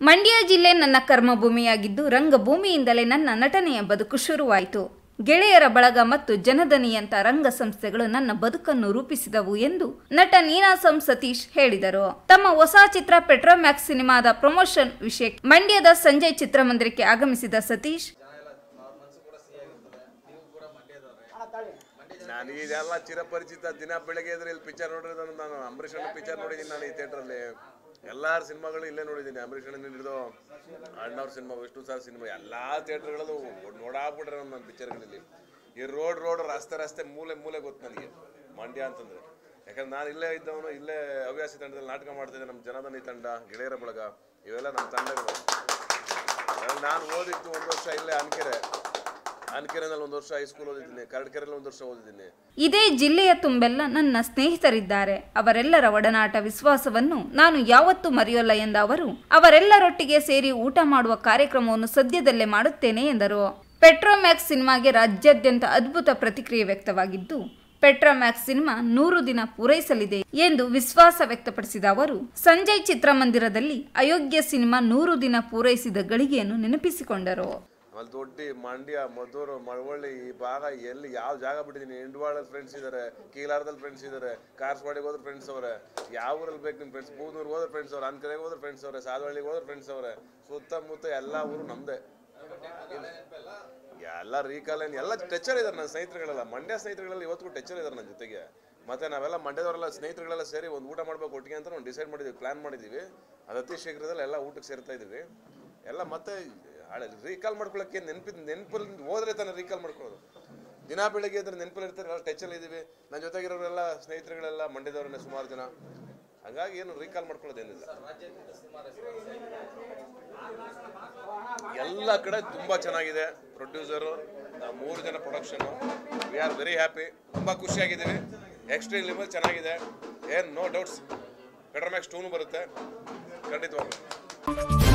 ಮಂಡ್ಯ ಜಿಲ್ಲೆ ನನ್ನ ಕರ್ಮಭೂಮಿಯಾಗಿದ್ದು ರಂಗಭೂಮಿಯಿಂದಲೇ ನನ್ನ ನಟನೆಯ ಬದುಕು ಶುರುವಾಯಿತು ಗೆಳೆಯರ ಬಳಗ ಮತ್ತು ಜನದನಿಯಂತ ರಂಗ ಸಂಸ್ಥೆಗಳು ನನ್ನ ಬದುಕನ್ನು ರೂಪಿಸಿದವು ಎಂದು ನಟ ನೀನಾಸಂ ಸತೀಶ್ ಹೇಳಿದರು ತಮ್ಮ ಹೊಸ ಚಿತ್ರ ಪೆಟ್ರೋಮ್ಯಾಕ್ಸ್ ಸಿನಿಮಾದ ಪ್ರಮೋಷನ್ ವಿಷಯ ಮಂಡ್ಯದ ಸಂಜಯ್ ಚಿತ್ರಮಂದಿರಕ್ಕೆ ಆಗಮಿಸಿದ ಸತೀಶ್ ನನಗೆ ಇದೆಲ್ಲ ಚಿರಪರಿಚಿತ ದಿನ ಬೆಳಗ್ಗೆ ಎದ್ರೆ ಇಲ್ಲಿ ಪಿಕ್ಚರ್ ನೋಡಿರೋದು ನಾನು ಅಂಬರೀಷ್ ಅಣ್ಣ ಪಿಕ್ಚರ್ ನೋಡಿದ್ದೀನಿ ನಾನು ಈ ಥಿಯೇಟ್ರಲ್ಲಿ ಎಲ್ಲಾರ ಸಿನಿಮಾಗಳು ಇಲ್ಲೇ ನೋಡಿದ್ದೀನಿ ಅಂಬರೀಷ್ ಅಣ್ಣ ಹಿಡಿದು ಅಣ್ಣವ್ರ ಸಿನಿಮಾ ವಿಷ್ಣು ಸರ್ ಸಿನಿಮಾ ಎಲ್ಲ ಥಿಯೇಟ್ರ್ಗಳಲ್ಲೂ ನೋಡಾಕ್ಬಿಟ್ರೆ ನನ್ನ ಪಿಕ್ಚರ್ಗಳಲ್ಲಿ ಈ ರೋಡ್ ರೋಡ್ ರಸ್ತೆ ರಸ್ತೆ ಮೂಲೆ ಮೂಲೆ ಗೊತ್ತು ನನಗೆ ಮಂಡ್ಯ ಅಂತಂದ್ರೆ ಯಾಕಂದ್ರೆ ನಾನು ಇಲ್ಲೇ ಇದ್ದವನು ಇಲ್ಲೇ ಹವ್ಯಾಸಿ ತಂಡದಲ್ಲಿ ನಾಟಕ ಮಾಡ್ತಿದ್ದೆ ನಮ್ಮ ಜನದನಿ ತಂಡ ಗೆಳೆಯರ ಬಳಗ ಇವೆಲ್ಲ ನಮ್ಮ ತಂಡಗಳು ಅದ್ರಲ್ಲಿ ನಾನು ಓದಿದ್ದು ಒಂದು ವರ್ಷ ಇಲ್ಲೇ ಅನ್ಕೆರೆ ಅನ್ಕೆರೆನಲ್ಲಿ ಒಂದು ವರ್ಷ ಹೈಸ್ಕೂಲ್ ಓದಿದ್ದೀನಿ ಕರಡ್ಕೆರೆಯಲ್ಲಿ ಒಂದು ವರ್ಷ ಓದಿದ್ದೀನಿ ಇದೇ ಜಿಲ್ಲೆಯ ತುಂಬೆಲ್ಲ ನನ್ನ ಸ್ನೇಹಿತರಿದ್ದಾರೆ ಅವರೆಲ್ಲರ ಒಡನಾಟ ವಿಶ್ವಾಸವನ್ನು ನಾನು ಯಾವತ್ತೂ ಮರೆಯೋಲ್ಲ ಎಂದ ಅವರು ಅವರೆಲ್ಲರೊಟ್ಟಿಗೆ ಸೇರಿ ಊಟ ಮಾಡುವ ಕಾರ್ಯಕ್ರಮವನ್ನು ಸದ್ಯದಲ್ಲೇ ಮಾಡುತ್ತೇನೆ ಎಂದರು ಪೆಟ್ರೋಮ್ಯಾಕ್ಸ್ ಸಿನಿಮಾಗೆ ರಾಜ್ಯಾದ್ಯಂತ ಅದ್ಭುತ ಪ್ರತಿಕ್ರಿಯೆ ವ್ಯಕ್ತವಾಗಿದ್ದು ಪೆಟ್ರೋಮ್ಯಾಕ್ಸ್ ಸಿನಿಮಾ ನೂರು ದಿನ ಪೂರೈಸಲಿದೆ ಎಂದು ವಿಶ್ವಾಸ ವ್ಯಕ್ತಪಡಿಸಿದ ಅವರು ಸಂಜಯ್ ಚಿತ್ರಮಂದಿರದಲ್ಲಿ ಅಯೋಗ್ಯ ಸಿನಿಮಾ ನೂರು ದಿನ ಪೂರೈಸಿದ ಗಳಿಗೆಯನ್ನು ನೆನಪಿಸಿಕೊಂಡರು ಅಲ್ಲಿ ದೊಡ್ಡ ಮಂಡ್ಯ ಮದ್ದೂರು ಮಳವಳ್ಳಿ ಈ ಭಾಗ ಎಲ್ಲಿ ಯಾವ ಜಾಗ ಬಿಟ್ಟಿದ್ದೀನಿ ಇಂಡ್ವಾಳಲ್ಲಿ ಫ್ರೆಂಡ್ಸ್ ಇದ್ದಾರೆ ಕೀಲಾರದಲ್ಲಿ ಫ್ರೆಂಡ್ಸ್ ಇದ್ದಾರೆ ಕಾರ್ಸ್ವಾಡಿಗೆ ಹೋದ್ರೆ ಫ್ರೆಂಡ್ಸ್ ಅವರೇ ಯಾವ ಊರಲ್ಲಿ ಬೇಕು ನಿಮ್ಮ ಫ್ರೆಂಡ್ಸ್ ಬೂದೂರು ಹೋದ್ರೆ ಫ್ರೆಂಡ್ಸ್ ಅವ್ರೆ ಅನ್ಕರೆಗೆ ಹೋದ್ರೆ ಫ್ರೆಂಡ್ಸ್ ಅವರೇ ಸಾದವಳ್ಳಿಗೆ ಹೋದ್ರೆ ಫ್ರೆಂಡ್ಸ್ ಅವರೇ ಸುತ್ತಮುತ್ತ ಎಲ್ಲ ಊರು ನಮ್ಮದೇ ಎಲ್ಲ ರೀಕಾಲ್ ಏನು ಎಲ್ಲ ಟಚರ್ ಇದ್ದಾರೆ ನನ್ನ ಸ್ನೇಹಿತರುಗಳೆಲ್ಲ ಮಂಡ್ಯ ಸ್ನೇಹಿತರುಗಳೆಲ್ಲ ಇವತ್ತಿಗೂ ಟಚರ್ ಇದ್ದಾರೆ ನನ್ನ ಜೊತೆಗೆ ಮತ್ತೆ ನಾವೆಲ್ಲ ಮಂಡ್ಯದವರೆಲ್ಲ ಸ್ನೇಹಿತರುಗಳೆಲ್ಲ ಸೇರಿ ಒಂದು ಊಟ ಮಾಡ್ಬೇಕು ಒಟ್ಟಿಗೆ ಅಂತ ಒಂದು ಡಿಸೈಡ್ ಮಾಡಿದ್ವಿ ಪ್ಲಾನ್ ಮಾಡಿದ್ದೀವಿ ಅದು ಅತಿ ಶೀಘ್ರದಲ್ಲಿ ಎಲ್ಲ ಊಟಕ್ಕೆ ಸೇರ್ತಾ ಇದ್ದೀವಿ ಎಲ್ಲ ಮತ್ತೆ ಹಳೆ ರೀಕಾಲ್ ಮಾಡ್ಕೊಳಕ್ಕೆ ನೆನಪಿದ ನೆನಪಲ್ಲಿ ಹೋದ್ರೆ ತಾನೇ ರೀಕಾಲ್ ಮಾಡ್ಕೊಳ್ಳೋದು ದಿನ ಬೆಳಿಗ್ಗೆ ಇದ್ರೆ ನೆನಪಲ್ಲಿ ಇರ್ತಾರೆ ಎಲ್ಲ ಟಚಲ್ಲಿ ಇದ್ದೀವಿ ನನ್ನ ಜೊತೆಗಿರೋರೆಲ್ಲ ಸ್ನೇಹಿತರುಗಳೆಲ್ಲ ಮಂಡ್ಯದವ್ರನ್ನೇ ಸುಮಾರು ಜನ ಹಂಗಾಗಿ ಏನು ರೀಕಾಲ್ ಮಾಡ್ಕೊಳ್ಳೋದೇನಿಲ್ಲ ಎಲ್ಲ ಕಡೆ ತುಂಬಾ ಚೆನ್ನಾಗಿದೆ ಪ್ರೊಡ್ಯೂಸರು ಮೂರು ಜನ production we are very happy ತುಂಬಾ ಖುಷಿಯಾಗಿದ್ದೀವಿ ಎಕ್ಸ್ಟ್ರೀಮ್ ಲೆವೆಲ್ ಚೆನ್ನಾಗಿದೆ ಏನು ನೋ ಡೌಟ್ಸ್ ಪೆಟ್ರೋಮ್ಯಾಕ್ಸ್ ಟೂನು ಬರುತ್ತೆ ಖಂಡಿತವಾಗ್ಲೂ